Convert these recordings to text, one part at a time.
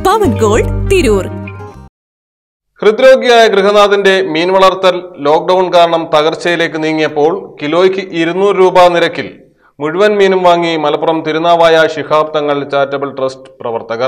പവൻ gold Tirur ഹൃദ്രോഗിയായ ഗൃഹനാഥന്റെ മീൻ വളർത്തൽ lockdown കാരണം തകർച്ചയിലേക്ക് നീങ്ങിയപ്പോൾ കിലോയ്ക്ക് ഇരുന്നൂറ് രൂപ നിരക്കിൽ മുഴുവൻ മീനും വാങ്ങി മലപ്പുറം തിരുനാവായ ശിഹാബ് തങ്ങൾ ചാരിറ്റബിൾ ട്രസ്റ്റ് പ്രവർത്തകർ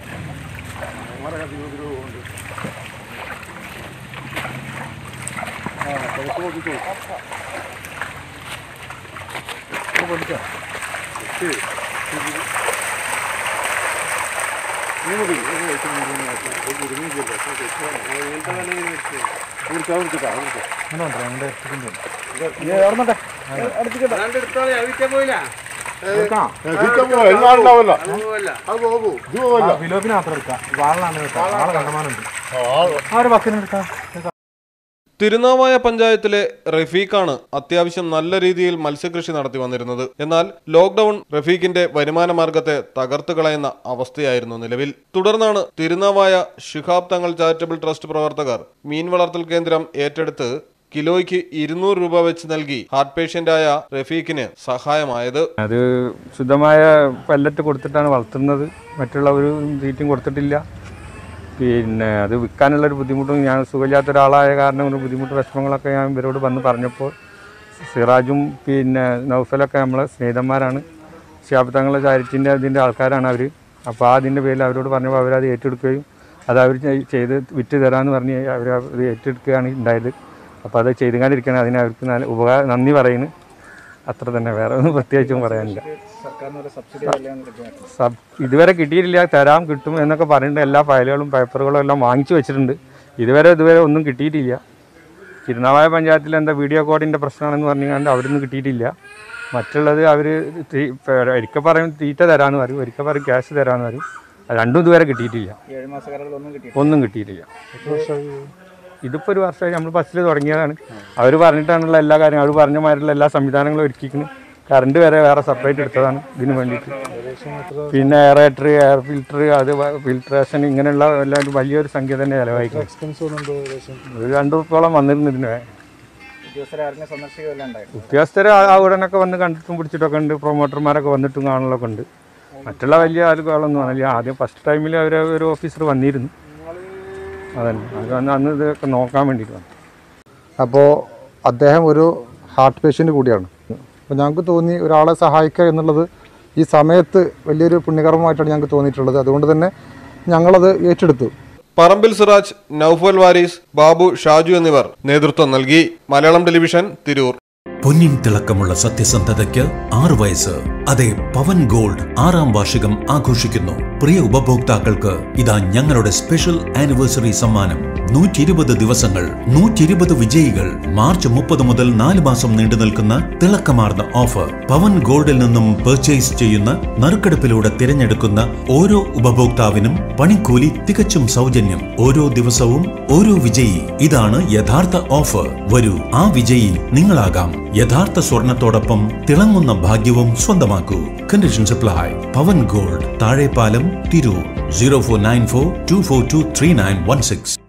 തിരുനാവായ പഞ്ചായത്തിലെ റഫീഖാണ് അത്യാവശ്യം നല്ല രീതിയിൽ മത്സ്യകൃഷി നടത്തി വന്നിരുന്നത് എന്നാൽ ലോക്ക്ഡൌൺ റഫീഖിന്റെ വരുമാന മാർഗത്തെ തകർത്തു കളയുന്ന അവസ്ഥയായിരുന്നു നിലവിൽ തുടർന്നാണ് തിരുനാവായ ശിഹാബ് തങ്ങൾ ചാരിറ്റബിൾ ട്രസ്റ്റ് പ്രവർത്തകർ മീൻ വളർത്തൽ കേന്ദ്രം ഏറ്റെടുത്ത് കിലോയ്ക്ക് ഇരുന്നൂറ് രൂപ വെച്ച് നൽകി ഹാർട്ട് പേഷ്യന്റായ റഫീഖിന് സഹായമായത് അത് ശുദ്ധമായ പല്ലറ്റ് കൊടുത്തിട്ടാണ് വളർത്തുന്നത് മറ്റുള്ള ഒരു തീറ്റയും കൊടുത്തിട്ടില്ല പിന്നെ അത് വിൽക്കാനുള്ളൊരു ബുദ്ധിമുട്ടും ഞാൻ സുഖമില്ലാത്ത ഒരാളായ കാരണം ഒരു ബുദ്ധിമുട്ട് വിഷമങ്ങളൊക്കെ ഞാൻ ഇവരോട് വന്ന് പറഞ്ഞപ്പോൾ സിറാജും പിന്നെ നൗഫലൊക്കെ നമ്മളെ സ്നേഹിതന്മാരാണ് ശാബ്ദങ്ങളെ ചാരിറ്റിൻ്റെ അതിൻ്റെ ആൾക്കാരാണ് അവർ അപ്പോൾ ആ അതിൻ്റെ പേരിൽ അവരോട് പറഞ്ഞപ്പോൾ അവരത് ഏറ്റെടുക്കുകയും അത് അവർ ചെയ്ത് വിറ്റ് തരാമെന്ന് പറഞ്ഞ് അവർ അത് ഏറ്റെടുക്കുകയാണ് ഉണ്ടായത് അപ്പോൾ അത് ചെയ്തുകൊണ്ടിരിക്കുകയാണ് അതിന് അവർക്ക് നല്ല ഉപകാരം നന്ദി പറയുന്നു അത്ര തന്നെ വേറെ ഒന്നും പ്രത്യേകിച്ചും പറയാനില്ല സബ് ഇതുവരെ കിട്ടിയിട്ടില്ല തരാം കിട്ടും എന്നൊക്കെ പറഞ്ഞിട്ട് എല്ലാ ഫയലുകളും പേപ്പറുകളും എല്ലാം വാങ്ങിച്ചു വെച്ചിട്ടുണ്ട് ഇതുവരെ ഇതുവരെ ഒന്നും കിട്ടിയിട്ടില്ല തിരുനാവായ പഞ്ചായത്തിൽ എന്താ വീഡിയോ കോഡിൻ്റെ പ്രശ്നമാണെന്ന് പറഞ്ഞുകൊണ്ട് അവിടുന്ന് കിട്ടിയിട്ടില്ല മറ്റുള്ളത് അവർ ഒരിക്കൽ പറയും തീറ്റ തരാമെന്ന് പറയും ഒരിക്കൽ പറയും ക്യാഷ് തരാമെന്ന് പറയും അത് രണ്ടും ഇതുവരെ കിട്ടിയിട്ടില്ല ഒന്നും കിട്ടിയിട്ടില്ല ഇതിപ്പോൾ ഒരു വർഷമായി നമ്മൾ ബസ്സിൽ തുടങ്ങിയതാണ് അവർ പറഞ്ഞിട്ടാണുള്ള എല്ലാ കാര്യങ്ങളും അവർ പറഞ്ഞ മാതിരിയുള്ള എല്ലാ സംവിധാനങ്ങളും ഒരുക്കിക്കുന്നു കറണ്ട് വരെ വേറെ സെപ്പറേറ്റ് എടുത്തതാണ് ഇതിന് വേണ്ടിയിട്ട് പിന്നെ എയറേറ്റർ എയർ ഫിൽറ്റർ അത് ഫിൽട്രേഷൻ ഇങ്ങനെയുള്ള എല്ലാം ഒരു വലിയൊരു സംഖ്യ തന്നെ ചിലവായിക്കും ഒരു രണ്ടു റുപ്പോളം വന്നിരുന്നു ഇതിന് ഉദ്യോഗസ്ഥർ ആ ഉടനൊക്കെ വന്ന് കണ്ടിട്ടും പിടിച്ചിട്ടൊക്കെ ഉണ്ട് പ്രൊമോട്ടർമാരൊക്കെ വന്നിട്ടും കാണലൊക്കെ ഉണ്ട് മറ്റുള്ള വലിയ ആളുകളൊന്നും വന്നില്ല ആദ്യം ഫസ്റ്റ് ടൈമിൽ അവർ ഒരു ഓഫീസർ വന്നിരുന്നു അതന്നെ അത് വന്ന് അന്ന് ഇതൊക്കെ നോക്കാൻ വേണ്ടിയിട്ട് വന്നു അപ്പോൾ അദ്ദേഹം ഒരു ഹാർട്ട് പേഷ്യൻ്റ് കൂടിയാണ് അപ്പോൾ ഞങ്ങൾക്ക് തോന്നി ഒരാളെ സഹായിക്കുക എന്നുള്ളത് ഈ സമയത്ത് വലിയൊരു പുണ്യകർമ്മമായിട്ടാണ് ഞങ്ങൾക്ക് തോന്നിയിട്ടുള്ളത് അതുകൊണ്ട് തന്നെ ഞങ്ങളത് ഏറ്റെടുത്തു പറമ്പിൽ സിറാജ് നൌഫൽ വാരീസ് ബാബു ഷാജു എന്നിവർ നേതൃത്വം നൽകി മലയാളം ടെലിവിഷൻ തിരൂർ പൊന്നിൻ തിളക്കമുള്ള സത്യസന്ധതയ്ക്ക് ആറു വയസ്സ് അതെ പവൻ ഗോൾഡ് ആറാം വാർഷികം ആഘോഷിക്കുന്നു പ്രിയ ഉപഭോക്താക്കൾക്ക് ഇതാ ഞങ്ങളുടെ സ്പെഷ്യൽ ആനിവേഴ്സറി സമ്മാനം നൂറ്റി ഇരുപത് ദിവസങ്ങൾ നൂറ്റി ഇരുപത് വിജയികൾ മാർച്ച് മുപ്പത് മുതൽ നാല് മാസം നീണ്ടു നിൽക്കുന്ന തിളക്കമാർന്ന ഓഫർ പവൻ ഗോൾഡിൽ നിന്നും പർച്ചേസ് ചെയ്യുന്ന നറുക്കെടുപ്പിലൂടെ തിരഞ്ഞെടുക്കുന്ന ഓരോ ഉപഭോക്താവിനും പണിക്കൂലി തികച്ചും സൗജന്യം ഓരോ ദിവസവും ഓരോ വിജയി ഇതാണ് യഥാർത്ഥ ഓഫർ വരൂ ആ വിജയി നിങ്ങളാകാം യഥാർത്ഥ സ്വർണത്തോടൊപ്പം തിളങ്ങുന്ന ഭാഗ്യവും സ്വന്തമാക്കൂ condition supply Pavan gold Thazhepalam Tirur zero four nine four two four two three nine one six